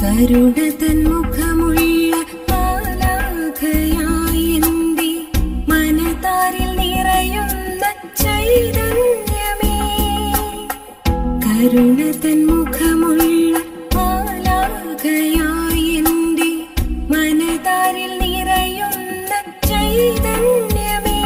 കരുണ തൻ മുഖമുള്ള മാലാഖയായി എന്റെ മനതാരിൽ നിറയുന്ന ചൈതന്യമേ കരുണ തൻ മുഖമുള്ള മാലാഖയായി എന്റെ മനതാരിൽ നിറയുന്ന ചൈതന്യമേ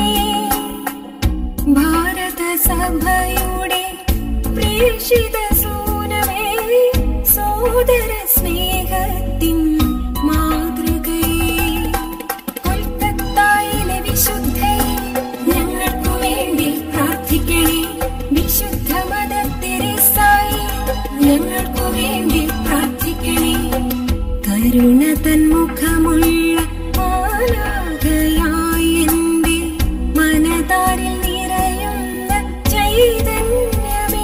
ഭാരത സഭയുടെ പ്രേക്ഷിത സൂനമേ സോദര സ്നേഹത്തിൻ മാതൃകയേ കൊൽക്കത്തായിലെ വിശുദ്ധയെ ഞങ്ങൾക്കു വേണ്ടി പ്രാർത്ഥിക്കണേ വിശുദ്ധ മദ തെരേസായി ഞങ്ങൾക്കു വേണ്ടി പ്രാർത്ഥിക്കണേ കരുണ തൻ മുഖമുള്ള മാലാഖയായി എന്റെ മനതാരിൽ നിറയുന്ന ചൈതന്യമേ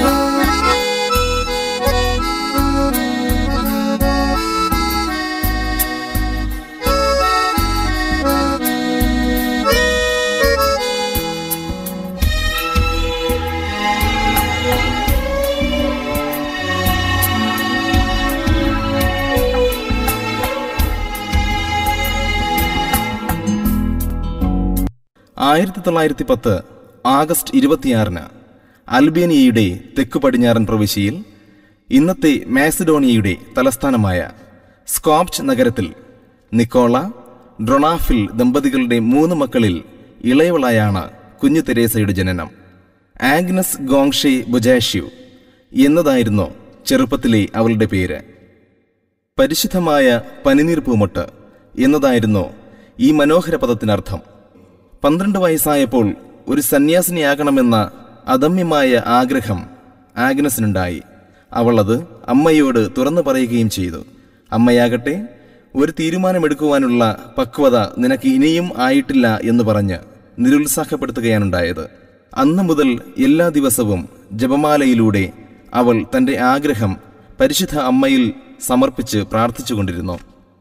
ആയിരത്തി തൊള്ളായിരത്തി പത്ത് ആഗസ്റ്റ് ഇരുപത്തിയാറിന് അൽബേനിയയുടെ തെക്കു പടിഞ്ഞാറൻ പ്രവിശ്യയിൽ ഇന്നത്തെ മാസിഡോണിയയുടെ തലസ്ഥാനമായ സ്കോപ്ച്ച് നഗരത്തിൽ നിക്കോള ഡ്രൊണാഫിൽ ദമ്പതികളുടെ മൂന്ന് മക്കളിൽ ഇളയവളായാണ് കുഞ്ഞു തെരേസയുടെ ജനനം ആഗ്നസ് ഗോങ്ഷെ ബുജാഷ്യു എന്നതായിരുന്നു ചെറുപ്പത്തിലെ അവളുടെ പേര് പരിശുദ്ധമായ പനിനീർ പൂമൊട്ട് എന്നതായിരുന്നു ഈ മനോഹര പദത്തിനർത്ഥം പന്ത്രണ്ട് വയസ്സായപ്പോൾ ഒരു സന്യാസിനിയാകണമെന്ന അദമ്യമായ ആഗ്രഹം ആഗ്നസിനുണ്ടായി അവൾ അത് അമ്മയോട് തുറന്നു പറയുകയും ചെയ്തു അമ്മയാകട്ടെ ഒരു തീരുമാനമെടുക്കുവാനുള്ള പക്വത നിനക്ക് ഇനിയും ആയിട്ടില്ല എന്ന് പറഞ്ഞ് നിരുത്സാഹപ്പെടുത്തുകയാണുണ്ടായത് അന്നു മുതൽ എല്ലാ ദിവസവും ജപമാലയിലൂടെ അവൾ തന്റെ ആഗ്രഹം പരിശുദ്ധ അമ്മയിൽ സമർപ്പിച്ച് പ്രാർത്ഥിച്ചുകൊണ്ടിരുന്നു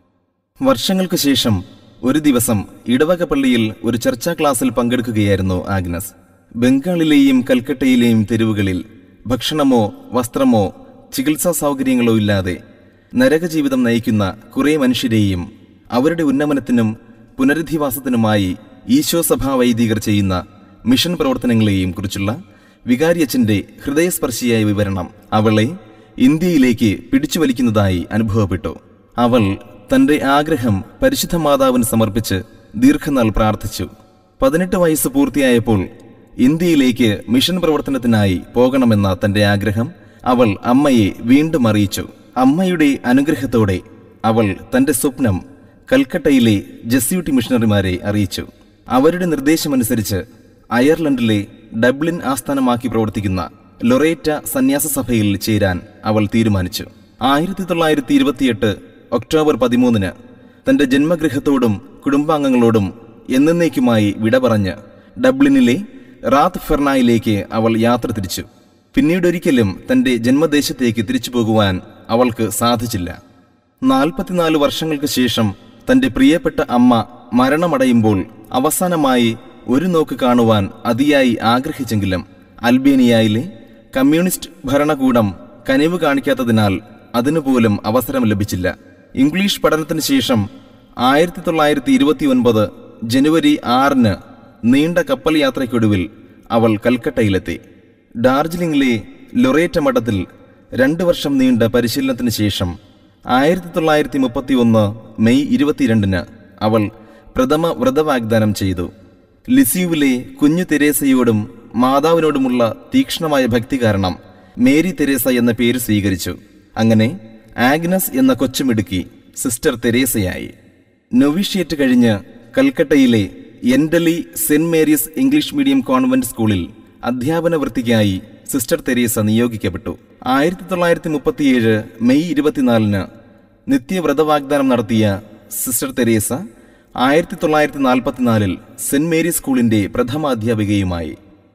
വർഷങ്ങൾക്ക് ശേഷം ഒരു ദിവസം ഇടവക പള്ളിയിൽ ഒരു ചർച്ചാ ക്ലാസ്സിൽ പങ്കെടുക്കുകയായിരുന്നു ആഗ്നസ് ബംഗാളിലെയും കൽക്കട്ടയിലെയും തെരുവുകളിൽ ഭക്ഷണമോ വസ്ത്രമോ ചികിത്സാ സൗകര്യങ്ങളോ ഇല്ലാതെ നരകജീവിതം നയിക്കുന്ന കുറേ മനുഷ്യരെയും അവരുടെ ഉന്നമനത്തിനും പുനരധിവാസത്തിനുമായി ഈശോ സഭാ വൈദികർ ചെയ്യുന്ന മിഷൻ പ്രവർത്തനങ്ങളെയും കുറിച്ചുള്ള വികാരിയച്ചന്റെ ഹൃദയസ്പർശിയായ വിവരണം അവളെ ഇന്ത്യയിലേക്ക് പിടിച്ചു വലിക്കുന്നതായി അനുഭവപ്പെട്ടു അവൾ തന്റെ ആഗ്രഹം പരിശുദ്ധ മാതാവിന് സമർപ്പിച്ച് ദീർഘനാൾ പ്രാർത്ഥിച്ചു പതിനെട്ട് വയസ്സ് പൂർത്തിയായപ്പോൾ ഇന്ത്യയിലേക്ക് മിഷൻ പ്രവർത്തനത്തിനായി പോകണമെന്ന തന്റെ ആഗ്രഹം അവൾ അമ്മയെ വീണ്ടും അറിയിച്ചു അമ്മയുടെ അനുഗ്രഹത്തോടെ അവൾ തന്റെ സ്വപ്നം കൽക്കട്ടയിലെ ജസ്യൂട്ടി മിഷണറിമാരെ അറിയിച്ചു അവരുടെ നിർദ്ദേശമനുസരിച്ച് അയർലൻഡിലെ ഡബ്ലിൻ ആസ്ഥാനമാക്കി പ്രവർത്തിക്കുന്ന ലൊറേറ്റ സന്യാസ സഭയിൽ ചേരാൻ അവൾ തീരുമാനിച്ചു ആയിരത്തി തൊള്ളായിരത്തി ഇരുപത്തിയെട്ട് ഒക്ടോബർ പതിമൂന്നിന് തന്റെ ജന്മഗൃഹത്തോടും കുടുംബാംഗങ്ങളോടും എന്നേക്കുമായി വിട പറഞ്ഞ് ഡബ്ലിനിലെ റാത്ത് ഫെർണായിലേക്ക് അവൾ യാത്ര തിരിച്ചു പിന്നീടൊരിക്കലും തന്റെ ജന്മദേശത്തേക്ക് തിരിച്ചു പോകുവാൻ അവൾക്ക് സാധിച്ചില്ല നാൽപ്പത്തിനാല് വർഷങ്ങൾക്ക് ശേഷം തന്റെ പ്രിയപ്പെട്ട അമ്മ മരണമടയുമ്പോൾ അവസാനമായി ഒരു നോക്ക് കാണുവാൻ അതിയായി ആഗ്രഹിച്ചെങ്കിലും അൽബേനിയയിലെ കമ്മ്യൂണിസ്റ്റ് ഭരണകൂടം കനിവ് കാണിക്കാത്തതിനാൽ അതിനുപോലും അവസരം ലഭിച്ചില്ല ഇംഗ്ലീഷ് പഠനത്തിന് ശേഷം ആയിരത്തി തൊള്ളായിരത്തി ഇരുപത്തി ഒൻപത് ജനുവരി ആറിന് നീണ്ട കപ്പൽ യാത്രയ്ക്കൊടുവിൽ അവൾ കൽക്കട്ടയിലെത്തി ഡാർജിലിംഗിലെ ലൊറേറ്റ മഠത്തിൽ രണ്ടു വർഷം നീണ്ട പരിശീലനത്തിന് ശേഷം ആയിരത്തി തൊള്ളായിരത്തി മുപ്പത്തി ഒന്ന് മെയ് ഇരുപത്തിരണ്ടിന് അവൾ പ്രഥമ വ്രതവാഗ്ദാനം ചെയ്തു ലിസ്യുവിലെ കുഞ്ഞു തെരേസയോടും മാതാവിനോടുമുള്ള തീക്ഷ്ണമായ ഭക്തി കാരണം മേരി തെരേസ എന്ന പേര് സ്വീകരിച്ചു അങ്ങനെ ആഗ്നസ് എന്ന കൊച്ചുമിടുക്കി സിസ്റ്റർ തെരേസയായി നൊവിഷ്യേറ്റ് കഴിഞ്ഞ് കൽക്കട്ടയിലെ Entally saint Mary's English medium convent സ്കൂളിൽ അധ്യാപന വൃത്തിക്കായി സിസ്റ്റർ തെരേസ നിയോഗിക്കപ്പെട്ടു ആയിരത്തി തൊള്ളായിരത്തി മുപ്പത്തിയേഴ് മെയ് ഇരുപത്തിനാലിന് നിത്യവ്രതവാഗ്ദാനം നടത്തിയ സിസ്റ്റർ തെരേസ ആയിരത്തി തൊള്ളായിരത്തി നാൽപ്പത്തിനാലിൽ സെന്റ് മേരീസ് സ്കൂളിന്റെ പ്രഥമ അധ്യാപികയുമായി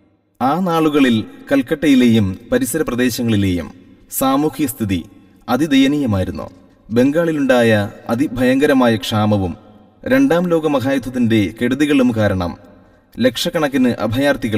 ആ നാളുകളിൽ കൽക്കട്ടയിലെയും പരിസര പ്രദേശങ്ങളിലെയും സാമൂഹ്യ സ്ഥിതി അതിദയനീയമായിരുന്നു ബംഗാളിലുണ്ടായ അതിഭയങ്കരമായ ക്ഷാമവും രണ്ടാം ലോക മഹായുദ്ധത്തിന്റെ കെടുതികളും കാരണം ലക്ഷക്കണക്കിന് അഭയാർത്ഥികൾ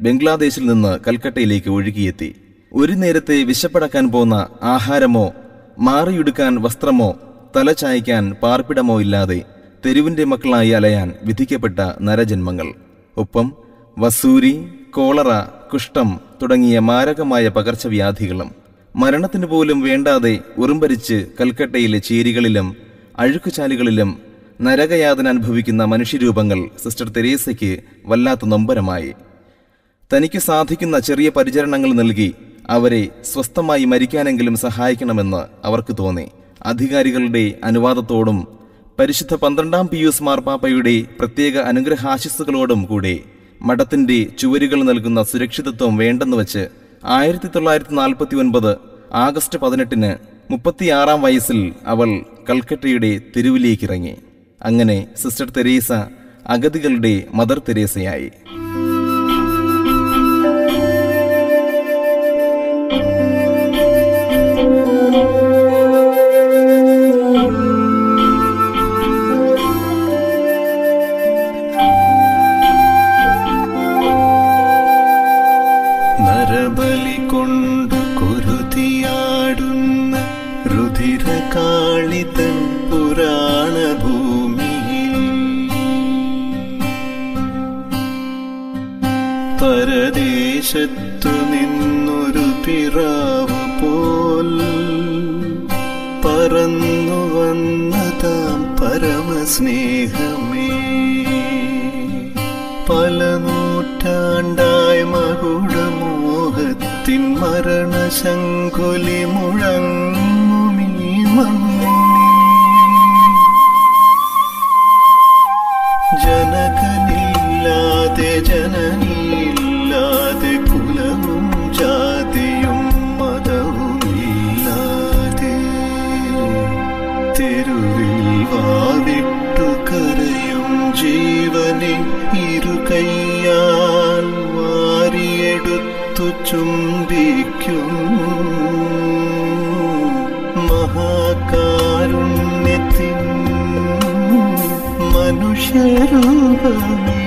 ബംഗ്ലാദേശിൽ നിന്ന് കൽക്കട്ടയിലേക്ക് ഒഴുകിയെത്തി ഒരു നേരത്തെ വിശപ്പടക്കാൻ പോന്ന ആഹാരമോ മാറിയുടുക്കാൻ വസ്ത്രമോ തല ചായ്ക്കാൻ പാർപ്പിടമോ ഇല്ലാതെ തെരുവിന്റെ മക്കളായി അലയാൻ വിധിക്കപ്പെട്ട നരജന്മങ്ങൾ ഒപ്പം വസൂരി കോളറ കുഷ്ഠം തുടങ്ങിയ മാരകമായ പകർച്ചവ്യാധികളും മരണത്തിന് പോലും വേണ്ടാതെ ഉറുമ്പരിച്ച് കൽക്കട്ടയിലെ ചേരികളിലും അഴുക്കുചാലുകളിലും നരകയാതന അനുഭവിക്കുന്ന മനുഷ്യരൂപങ്ങൾ സിസ്റ്റർ തെരേസയ്ക്ക് വല്ലാത്ത നൊമ്പരമായി തനിക്ക് സാധിക്കുന്ന ചെറിയ പരിചരണങ്ങൾ നൽകി അവരെ സ്വസ്ഥമായി മരിക്കാനെങ്കിലും സഹായിക്കണമെന്ന് അവർക്ക് തോന്നി അധികാരികളുടെ അനുവാദത്തോടും പരിശുദ്ധ പന്ത്രണ്ടാം പിയൂസ് മാർപ്പാപ്പയുടെ പ്രത്യേക അനുഗ്രഹാശിസ്സുകളോടും കൂടെ മഠത്തിന്റെ ചുവരുകൾ നൽകുന്ന സുരക്ഷിതത്വം വേണ്ടെന്ന് വെച്ച് ആയിരത്തി തൊള്ളായിരത്തി നാൽപ്പത്തി ഒൻപത് ആഗസ്റ്റ് പതിനെട്ടിന് മുപ്പത്തിയാറാം വയസ്സിൽ അവൾ കൽക്കട്ടയുടെ തെരുവിലേക്കിറങ്ങി അങ്ങനെ സിസ്റ്റർ തെരേസ അഗതികളുടെ മദർ തെരേസയായി നരബലി കൊണ്ടു കുരുതിയാടുന്ന രുധിരകാളിതൻ പുരാണ ഭൂമിയിൽ പരദേശത്തു നിന്നൊരു പിറാവ് പോൽ പറന്നു വന്നതാം പരമസ്നേഹമേ പല നൂറ്റാണ്ടായി മകുടമോഹത്തിൻ മരണശങ്കുലി മുഴങ്ങുമീ മണ്ണിൽ ജനകനില്ലാതെ ജനനിയില്ലാതെ കുലവും ജാതിയും മതവുമില്ലാതെ തെരുവിൽ വാവിട്ടു കരയും ജീവനെ ഇരുകയ്യാൽ വാരിയെടുത്തു ചുംബിക്കും മഹാകാരുണ്യത്തിൻ മനുഷ്യരൂപമേ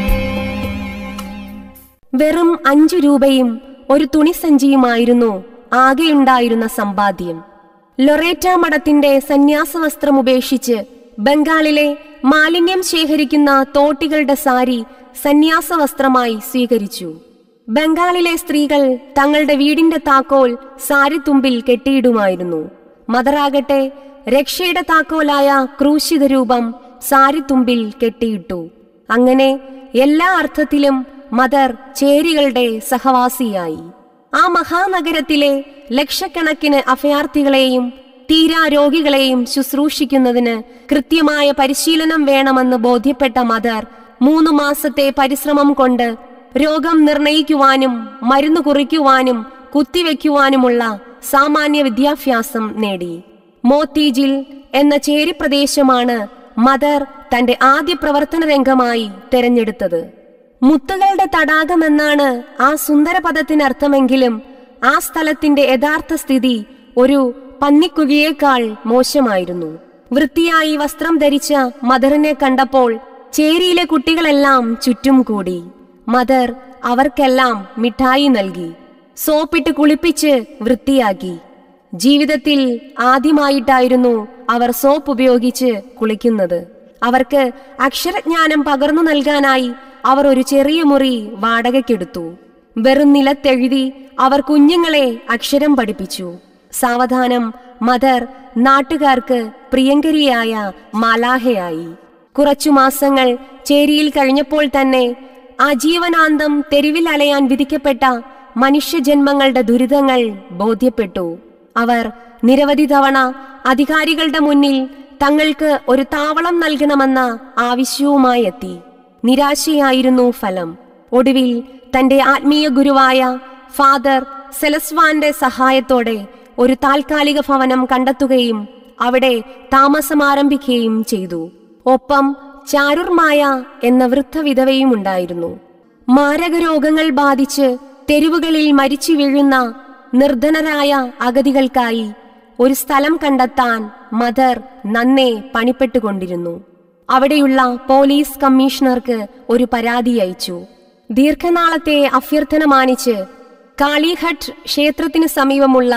വെറും അഞ്ചു രൂപയും ഒരു തുണിസഞ്ചിയുമായിരുന്നു ആകെയുണ്ടായിരുന്ന സമ്പാദ്യം ലൊറേറ്റ മഠത്തിന്റെ സന്യാസവസ്ത്രം ഉപേക്ഷിച്ച് ബംഗാളിലെ മാലിന്യം ശേഖരിക്കുന്ന തോട്ടികളുടെ സാരി സന്യാസവസ്ത്രമായി സ്വീകരിച്ചു ബംഗാളിലെ സ്ത്രീകൾ തങ്ങളുടെ വീടിന്റെ താക്കോൽ സാരിത്തുമ്പിൽ കെട്ടിയിടുമായിരുന്നു മദറാകട്ടെ രക്ഷയുടെ താക്കോലായ ക്രൂശിത രൂപം സാരിത്തുമ്പിൽ കെട്ടിയിട്ടു അങ്ങനെ എല്ലാ അർത്ഥത്തിലും മദർ ചേരികളുടെ സഹവാസിയായി ആ മഹാനഗരത്തിലെ ലക്ഷക്കണക്കിന് അഭയാർത്ഥികളെയും തീരാ രോഗികളെയും ശുശ്രൂഷിക്കുന്നതിന് കൃത്യമായ പരിശീലനം വേണമെന്ന് ബോധ്യപ്പെട്ട മദർ മൂന്ന് മാസത്തെ പരിശ്രമം കൊണ്ട് രോഗം നിർണയിക്കുവാനും മരുന്ന് കുറിക്കുവാനും കുത്തിവെക്കുവാനുമുള്ള സാമാന്യ വിദ്യാഭ്യാസം നേടി മോത്തീജിൽ എന്ന ചേരി പ്രദേശമാണ് മദർ തന്റെ ആദ്യ പ്രവർത്തന രംഗമായി തെരഞ്ഞെടുത്തത് മുത്തുകളുടെ തടാകമെന്നാണ് ആ സുന്ദര പദത്തിനർത്ഥമെങ്കിലും ആ സ്ഥലത്തിന്റെ യഥാർത്ഥ സ്ഥിതി ഒരു പന്നിക്കുഴിയേക്കാൾ മോശമായിരുന്നു വൃത്തിയായി വസ്ത്രം ധരിച്ച മദറിനെ കണ്ടപ്പോൾ ചേരിയിലെ കുട്ടികളെല്ലാം ചുറ്റും കൂടി മദർ അവർക്കെല്ലാം മിഠായി നൽകി സോപ്പിട്ട് കുളിപ്പിച്ച് വൃത്തിയാക്കി ജീവിതത്തിൽ ആദ്യമായിട്ടായിരുന്നു അവർ സോപ്പ് ഉപയോഗിച്ച് കുളിക്കുന്നത് അവർക്ക് അക്ഷരജ്ഞാനം പകർന്നു നൽകാനായി അവർ ഒരു ചെറിയ മുറി വാടകയ്ക്കെടുത്തു വെറും നിലത്തെഴുതി അവർ കുഞ്ഞുങ്ങളെ അക്ഷരം പഠിപ്പിച്ചു സാവധാനം മദർ നാട്ടുകാർക്ക് പ്രിയങ്കരിയായ മാലാഹയായി കുറച്ചു മാസങ്ങൾ ചേരിയിൽ കഴിഞ്ഞപ്പോൾ തന്നെ ആജീവനാന്തം തെരുവിൽ അലയാൻ വിധിക്കപ്പെട്ട മനുഷ്യജന്മങ്ങളുടെ ദുരിതങ്ങൾ ബോധ്യപ്പെട്ടു അവർ നിരവധി തവണ അധികാരികളുടെ മുന്നിൽ തങ്ങൾക്ക് ഒരു താവളം നൽകണമെന്ന ആവശ്യവുമായി എത്തി നിരാശയായിരുന്നു ഫലം ഒടുവിൽ തന്റെ ആത്മീയ ഗുരുവായ ഫാദർ സെലസ്വാന്റെ സഹായത്തോടെ ഒരു താൽക്കാലിക ഭവനം കണ്ടെത്തുകയും അവിടെ താമസമാരംഭിക്കുകയും ചെയ്തു ഒപ്പം ചാരുർമായ എന്ന വൃദ്ധവിധവയും ഉണ്ടായിരുന്നു മാരക രോഗങ്ങൾ ബാധിച്ച് തെരുവുകളിൽ മരിച്ചു വീഴുന്ന നിർധനരായ അഗതികൾക്കായി ഒരു സ്ഥലം കണ്ടെത്താൻ മദർ നന്നെ പണിപ്പെട്ടുകൊണ്ടിരുന്നു അവിടെയുള്ള പോലീസ് കമ്മീഷണർക്ക് ഒരു പരാതി അയച്ചു ദീർഘനാളത്തെ അഭ്യർത്ഥന മാനിച്ച് കാളിഘട്ട് ക്ഷേത്രത്തിന് സമീപമുള്ള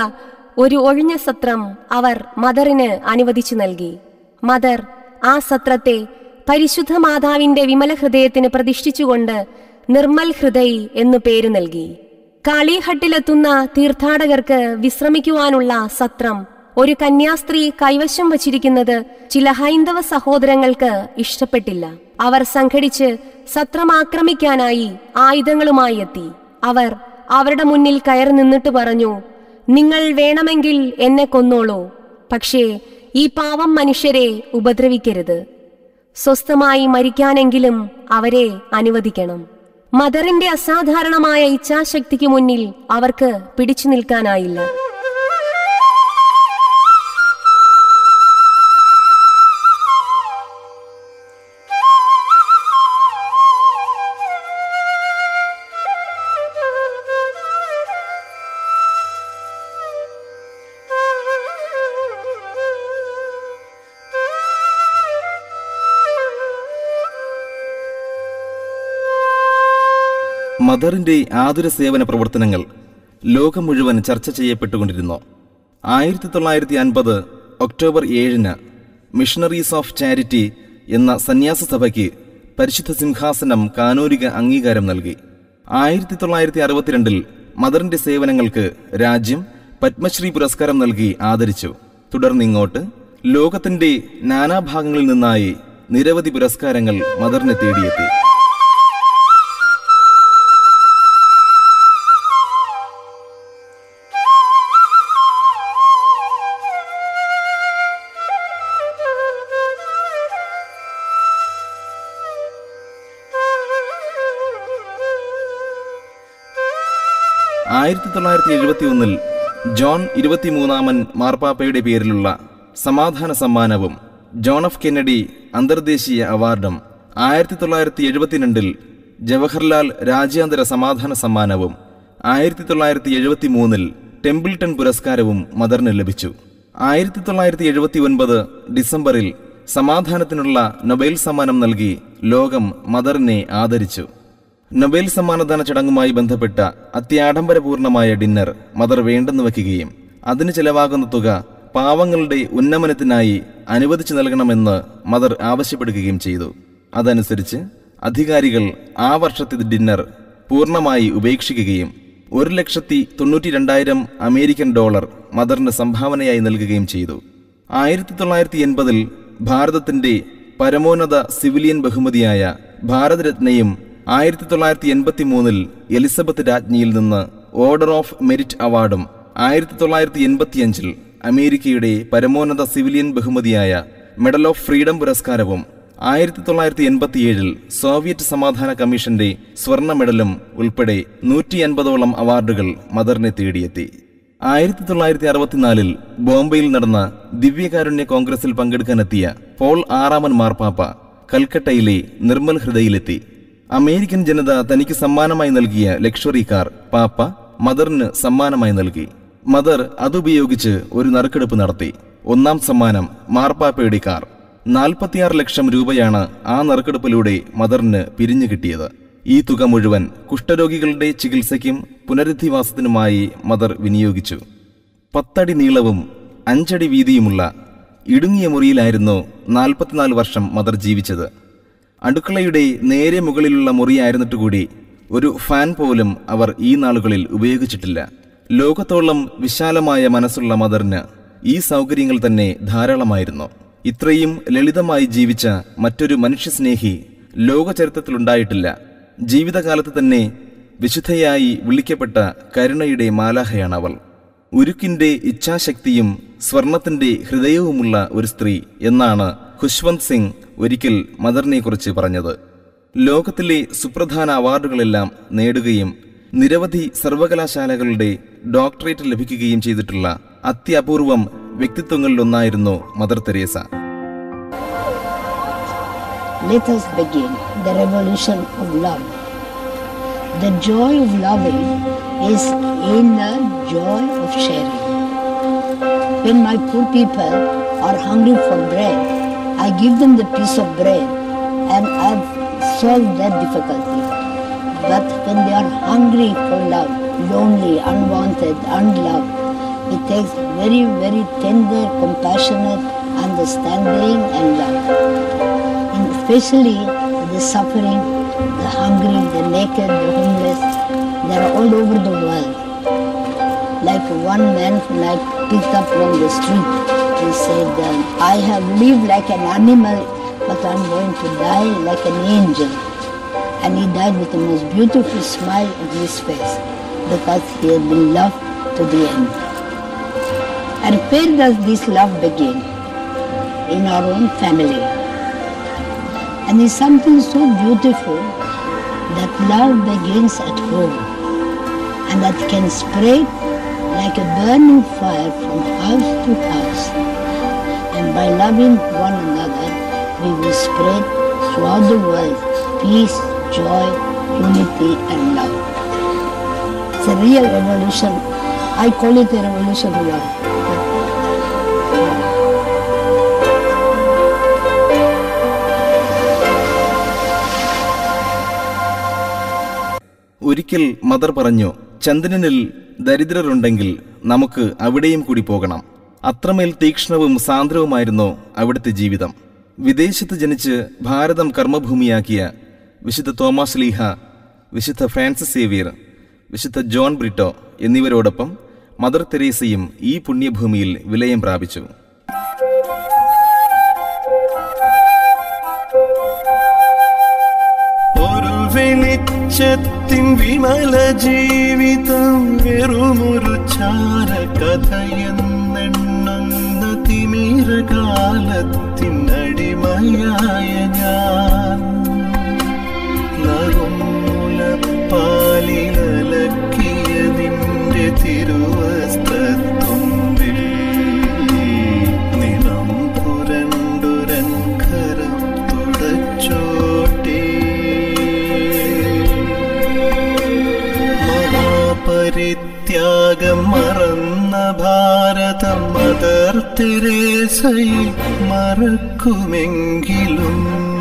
ഒരു ഒഴിഞ്ഞ സത്രം അവർ മദറിന് അനുവദിച്ചു നൽകി മദർ ആ സത്രത്തെ പരിശുദ്ധ മാതാവിന്റെ വിമല ഹൃദയത്തിന് പ്രതിഷ്ഠിച്ചുകൊണ്ട് നിർമ്മൽ ഹൃദയ് എന്നു പേര് നൽകി കാളിഹട്ടിലെത്തുന്ന തീർത്ഥാടകർക്ക് വിശ്രമിക്കുവാനുള്ള സത്രം ഒരു കന്യാസ്ത്രീ കൈവശം വച്ചിരിക്കുന്നത് ചില ഹൈന്ദവ സഹോദരങ്ങൾക്ക് ഇഷ്ടപ്പെട്ടില്ല അവർ സംഘടിച്ച് സത്രം ആക്രമിക്കാനായി ആയുധങ്ങളുമായി എത്തി അവർ അവരുടെ മുന്നിൽ കയറി നിന്നിട്ട് പറഞ്ഞു നിങ്ങൾ വേണമെങ്കിൽ എന്നെ കൊന്നോളൂ പക്ഷേ ഈ പാവം മനുഷ്യരെ ഉപദ്രവിക്കരുത് സ്വസ്ഥമായി മരിക്കാനെങ്കിലും അവരെ അനുവദിക്കണം മദറിന്റെ അസാധാരണമായ ഇച്ഛാശക്തിക്ക് മുന്നിൽ അവർക്ക് പിടിച്ചു നിൽക്കാനായില്ല മദറിന്റെ ആതുര സേവന പ്രവർത്തനങ്ങൾ ലോകം മുഴുവൻ ചർച്ച ചെയ്യപ്പെട്ടുകൊണ്ടിരുന്നു ആയിരത്തി തൊള്ളായിരത്തി അൻപത് ഒക്ടോബർ ഏഴിന് മിഷണറീസ് ഓഫ് ചാരിറ്റി എന്ന സന്യാസ സഭയ്ക്ക് പരിശുദ്ധ സിംഹാസനം കാനൂരിക അംഗീകാരം നൽകി ആയിരത്തി തൊള്ളായിരത്തി അറുപത്തിരണ്ടിൽ മദറിന്റെ സേവനങ്ങൾക്ക് രാജ്യം പത്മശ്രീ പുരസ്കാരം നൽകി ആദരിച്ചു തുടർന്നിങ്ങോട്ട് ലോകത്തിന്റെ നാനാഭാഗങ്ങളിൽ നിന്നായി നിരവധി പുരസ്കാരങ്ങൾ മദറിനെ തേടിയെത്തി ആയിരത്തി തൊള്ളായിരത്തി എഴുപത്തി ഒന്നിൽ ജോൺ ഇരുപത്തിമൂന്നാമൻ മാർപ്പാപ്പയുടെ പേരിലുള്ള സമാധാന സമ്മാനവും ജോൺ എഫ് കെന്നഡി അന്തർദേശീയ അവാർഡും ആയിരത്തി തൊള്ളായിരത്തി എഴുപത്തിരണ്ടിൽ ജവഹർലാൽ രാജ്യാന്തര സമാധാന സമ്മാനവും ആയിരത്തി തൊള്ളായിരത്തി എഴുപത്തി മൂന്നിൽ ടെമ്പിൾട്ടൺ പുരസ്കാരവും മദറിന് ലഭിച്ചു ആയിരത്തി തൊള്ളായിരത്തി എഴുപത്തി ഒൻപത് ഡിസംബറിൽ സമാധാനത്തിനുള്ള നൊബേൽ സമ്മാനം നൽകി ലോകം മദറിനെ ആദരിച്ചു നൊബേൽ സമ്മാനദാന ചടങ്ങുമായി ബന്ധപ്പെട്ട അത്യാഡംബരപൂർണമായ ഡിന്നർ മദർ വേണ്ടെന്ന് വയ്ക്കുകയും അതിന് ചെലവാകുന്ന തുക പാവങ്ങളുടെ ഉന്നമനത്തിനായി അനുവദിച്ചു നൽകണമെന്ന് മദർ ആവശ്യപ്പെടുകയും ചെയ്തു അതനുസരിച്ച് അധികാരികൾ ആ വർഷത്തെ ഡിന്നർ പൂർണ്ണമായി ഉപേക്ഷിക്കുകയും ഒരു ലക്ഷത്തി തൊണ്ണൂറ്റി രണ്ടായിരം അമേരിക്കൻ ഡോളർ മദറിന് സംഭാവനയായി നൽകുകയും ചെയ്തു ആയിരത്തി തൊള്ളായിരത്തി എൺപതിൽ ഭാരതത്തിന്റെ പരമോന്നത സിവിലിയൻ ബഹുമതിയായ ഭാരതരത്നയും ആയിരത്തി തൊള്ളായിരത്തി എൺപത്തി മൂന്നിൽ എലിസബത്ത് രാജ്ഞിയിൽ നിന്ന് ഓർഡർ ഓഫ് മെരിറ്റ് അവാർഡും ആയിരത്തി തൊള്ളായിരത്തി എൺപത്തിയഞ്ചിൽ അമേരിക്കയുടെ പരമോന്നത സിവിലിയൻ ബഹുമതിയായ മെഡൽ ഓഫ് ഫ്രീഡം പുരസ്കാരവും ആയിരത്തി തൊള്ളായിരത്തി എൺപത്തിയേഴിൽ സോവിയറ്റ് സമാധാന കമ്മീഷന്റെ സ്വർണ്ണ മെഡലും ഉൾപ്പെടെ നൂറ്റി അൻപതോളം അവാർഡുകൾ മദറിനെ തേടിയെത്തി ആയിരത്തി തൊള്ളായിരത്തി അറുപത്തിനാലിൽ ബോംബെയിൽ നടന്ന ദിവ്യകാരുണ്യ കോൺഗ്രസിൽ പങ്കെടുക്കാനെത്തിയ പോൾ ആറാമൻ മാർപ്പാപ്പ കൽക്കട്ടയിലെ നിർമ്മൽ ഹൃദയിലെത്തി അമേരിക്കൻ ജനത തനിക്ക് സമ്മാനമായി നൽകിയ ലക്ഷറി കാർ പാപ്പ മദറിന് സമ്മാനമായി നൽകി മദർ അതുപയോഗിച്ച് ഒരു നറുക്കെടുപ്പ് നടത്തി ഒന്നാം സമ്മാനം മാർപ്പാപ്പയുടെ കാർ നാൽപ്പത്തിയാറ് ലക്ഷം രൂപയാണ് ആ നറുക്കെടുപ്പിലൂടെ മദറിന് പിരിഞ്ഞു കിട്ടിയത് ഈ തുക മുഴുവൻ കുഷ്ഠരോഗികളുടെ ചികിത്സയ്ക്കും പുനരധിവാസത്തിനുമായി മദർ വിനിയോഗിച്ചു പത്തടി നീളവും അഞ്ചടി വീതിയുമുള്ള ഇടുങ്ങിയ മുറിയിലായിരുന്നു നാൽപ്പത്തിനാല് വർഷം മദർ ജീവിച്ചത് അടുക്കളയുടെ നേരെ മുകളിലുള്ള മുറിയായിരുന്നിട്ട് കൂടി ഒരു ഫാൻ പോലും അവർ ഈ നാളുകളിൽ ഉപയോഗിച്ചിട്ടില്ല ലോകത്തോളം വിശാലമായ മനസ്സുള്ള മദറിന് ഈ സൗകര്യങ്ങൾ തന്നെ ധാരാളമായിരുന്നു ഇത്രയും ലളിതമായി ജീവിച്ച മറ്റൊരു മനുഷ്യസ്നേഹി ലോകചരിത്രത്തിലുണ്ടായിട്ടില്ല ജീവിതകാലത്ത് തന്നെ വിശുദ്ധയായി വിളിക്കപ്പെട്ട കരുണയുടെ മാലാഹയാണ് അവൾ ഉരുക്കിന്റെ ഇച്ഛാശക്തിയും സ്വർണത്തിന്റെ ഹൃദയവുമുള്ള ഒരു സ്ത്രീ എന്നാണ് ഖുശ്വന്ത് സിംഗ് ഒരിക്കൽ മദറിനെക്കുറിച്ച് പറഞ്ഞത് ലോകത്തിലെ സുപ്രധാന അവാർഡുകളെല്ലാം നേടുകയും നിരവധി സർവകലാശാലകളുടെ ഡോക്ടറേറ്റ് ലഭിക്കുകയും ചെയ്തിട്ടുള്ള അത്യപൂർവം വ്യക്തിത്വങ്ങളിലൊന്നായിരുന്നു mother Teresa Let us begin the revolution of love. The joy of loving is in the joy of sharing. When my poor people are hungry for bread, I give them the piece of bread and I've solved that difficulty. But when they are hungry for love, lonely, unwanted, unloved, It takes very, very tender, compassionate understanding and love. And especially the suffering, the hungry, the naked, the homeless. They are all over the world. Like one man whom I picked up from the street. He said, um, I have lived like an animal, but I'm going to die like an angel. And he died with the most beautiful smile on his face because he had been loved to the end. And where does this love begin? In our own family. And it's something so beautiful that love begins at home and that can spread like a burning fire from house to house. And by loving one another, we will spread throughout the world peace, joy, unity, and love. It's a real revolution. I call it a revolution of love. ഒരിക്കൽ mother പറഞ്ഞു ചന്ദ്രനിൽ ദരിദ്രരുണ്ടെങ്കിൽ നമുക്ക് അവിടെയും കൂടി പോകണം അത്രമേൽ തീക്ഷ്ണവും സാന്ദ്രവുമായിരുന്നു അവിടുത്തെ ജീവിതം വിദേശത്ത് ജനിച്ച് ഭാരതം കർമ്മഭൂമിയാക്കിയ വിശുദ്ധ തോമസ് ലീഹ വിശുദ്ധ ഫ്രാൻസിസ് സേവിയർ വിശുദ്ധ ജോൺ ബ്രിട്ടോ എന്നിവരോടൊപ്പം മദർ തെരേസയും ഈ പുണ്യഭൂമിയിൽ വിലയം പ്രാപിച്ചു ഒരു വെളിച്ചത്തിൻ വിമല ജീവിതം വെറുമൊരു ചാര കഥയെന്നെണ്ണുന്ന തിമിരകാലത്തിൻ അടിമയായ ഞാൻ നറുമുലപ്പാലിലക്കിയതിൻ്റെ തിരുവസ്ത്രത്തുമ്പിൽ നിറം പുരണ്ടുരൻ കരം തുടച്ചോട്ടേ മഹാപരിത്യാഗം മറന്ന ഭാരതം മദർ തെരേസയെ മറക്കുമെങ്കിലും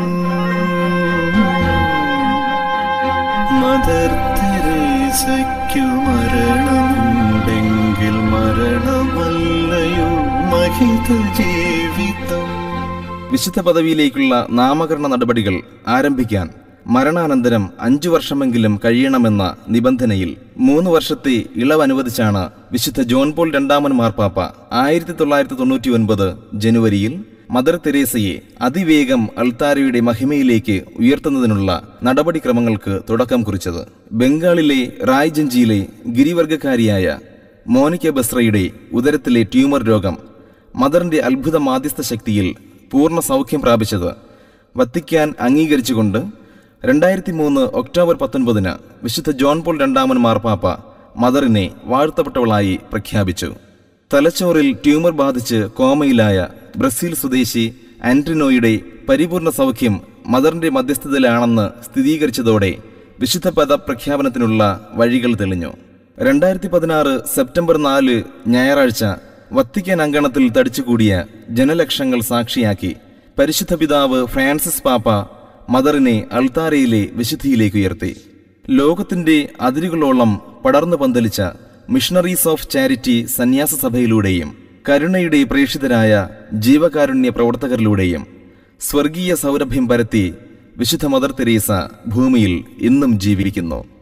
മദർ തെരേസയ്ക്കു മരണമുണ്ടെങ്കിൽ മരണമല്ലയോ മഹിത ജീവിതം വിശുദ്ധ പദവിയിലേക്കുള്ള നാമകരണ നടപടികൾ ആരംഭിക്കാൻ മരണാനന്തരം അഞ്ചു വർഷമെങ്കിലും കഴിയണമെന്ന നിബന്ധനയിൽ മൂന്ന് വർഷത്തെ ഇളവ് അനുവദിച്ചാണ് വിശുദ്ധ ജോൺ പോൾ രണ്ടാമൻ മാർപ്പാപ്പ ആയിരത്തി തൊള്ളായിരത്തി തൊണ്ണൂറ്റി ഒൻപത് ജനുവരിയിൽ മദർ തെരേസയെ അതിവേഗം അൾത്താരയുടെ മഹിമയിലേക്ക് ഉയർത്തുന്നതിനുള്ള നടപടിക്രമങ്ങൾക്ക് തുടക്കം കുറിച്ചത് ബംഗാളിലെ റായ്ജഞ്ചിയിലെ ഗിരിവർഗക്കാരിയായ മോനിക്ക ബസ്രയുടെ ഉദരത്തിലെ ട്യൂമർ രോഗം മദറിന്റെ അത്ഭുത മാധ്യസ്ഥ ശക്തിയിൽ പൂർണ്ണ സൗഖ്യം പ്രാപിച്ചത് വത്തിക്കാൻ അംഗീകരിച്ചുകൊണ്ട് രണ്ടായിരത്തി മൂന്ന് ഒക്ടോബർ പത്തൊൻപതിന് വിശുദ്ധ ജോൺ പോൾ രണ്ടാമൻ മാർപ്പാപ്പ മദറിനെ വാഴ്ത്തപ്പെട്ടവളായി പ്രഖ്യാപിച്ചു തലച്ചോറിൽ ട്യൂമർ ബാധിച്ച് കോമയിലായ ബ്രസീൽ സ്വദേശി ആൻട്രിനോയുടെ പരിപൂർണ സൗഖ്യം മദറിന്റെ മധ്യസ്ഥതയിലാണെന്ന് സ്ഥിരീകരിച്ചതോടെ വിശുദ്ധ പദ പ്രഖ്യാപനത്തിനുള്ള വഴികൾ തെളിഞ്ഞു രണ്ടായിരത്തി പതിനാറ് സെപ്റ്റംബർ നാല് ഞായറാഴ്ച വത്തിക്കാൻ അങ്കണത്തിൽ തടിച്ചുകൂടിയ ജനലക്ഷങ്ങൾ സാക്ഷിയാക്കി പരിശുദ്ധ പിതാവ് ഫ്രാൻസിസ് പാപ്പ മദറിനെ അൾത്താരയിലെ വിശുദ്ധിയിലേക്ക് ഉയർത്തി ലോകത്തിന്റെ അതിരുകളോളം പടർന്നു പന്തലിച്ച മിഷണറീസ് ഓഫ് ചാരിറ്റി സന്യാസ സഭയിലൂടെയും കരുണയുടെ പ്രേക്ഷിതരായ ജീവകാരുണ്യ പ്രവർത്തകരിലൂടെയും സ്വർഗീയ സൗരഭ്യം പരത്തി വിശുദ്ധ മദർ തെരേസ ഭൂമിയിൽ ഇന്നും ജീവിക്കുന്നു